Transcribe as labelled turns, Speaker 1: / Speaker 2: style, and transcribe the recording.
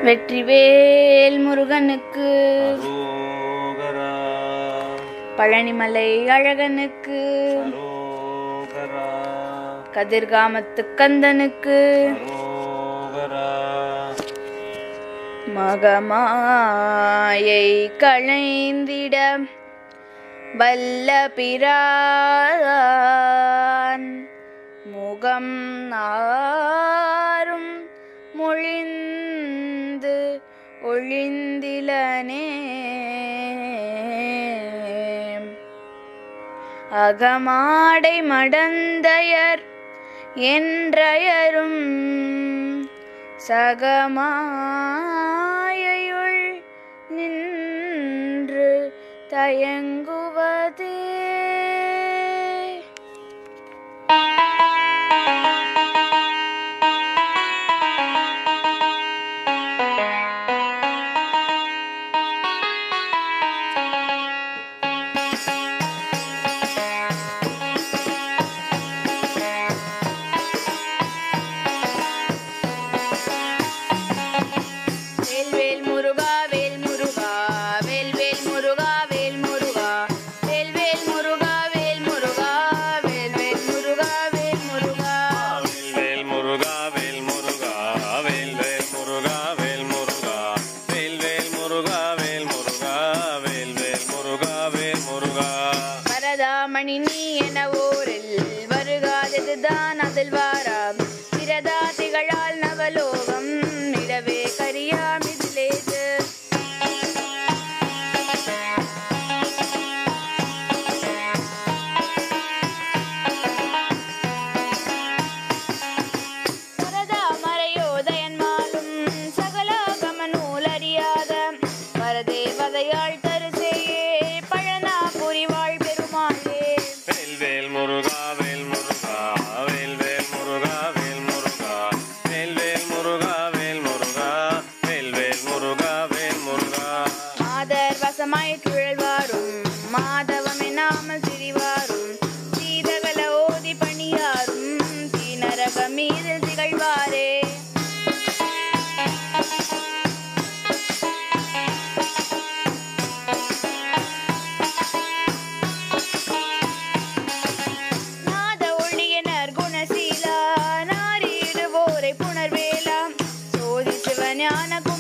Speaker 1: வெற்றிவேல் முருகனுக்கு
Speaker 2: அரோகரா
Speaker 1: பழனிமலை அழகனுக்கு
Speaker 2: அரோகரா
Speaker 1: கதிர்காமத்து கந்தனுக்கு
Speaker 2: அரோகரா
Speaker 1: மகமாயை களைந்திட வல்ல பிரான் முகம் நாரும் மொழிந்து ஒழிந்திலனே அகமாடை மடந்தையர் என்றயரும் சகமாயையுள் நின்று தயங்குவதே வேல்வேல் முருகா வேல் முருகா வேல்வேல் முருகா வேல் முருகா வேல்வேல் முருகா வேல் முருகா வேல்வேல் முருகா வேல் முருகா
Speaker 2: வேல் முருகா வேல் முருகா வேல் வேல் முருகா வேல் முருகா வேல் வேல் முருகா வேல் முருகா வேல் வேல் முருகா வேல் முருகா
Speaker 1: வரதாமணி நீ என ஊரில் வருகாததுதான் அதில் வாராம் பிரதா திகழால் நவலோகம் நிலவே கரியாம் இதிலேது வரதா மறையோதயன்மாலும் சகலாகம நூலறியாத வரதேவதையாள் தருசேயே பழனா புரிவாள் பெருமாளே
Speaker 2: வேல் வேல் முருகா வேல் முருகா வேல் வேல் முருகா வேல் முருகா வேல் வேல் முருகா வேல் முருகா வேல் வேல் முருகா வேல் முருகா
Speaker 1: மாதர் வசமாய் சுழல்வாரும் மாதவம் என்னாமல் திரிவாரும் சீதகல ஓதி பணியாரும் தீநரக மீது திகழ்வாரே நாத ஒளியனர் குணசீலா நாரிடுவோரை புணர்வேலாம் சோதி சிவஞான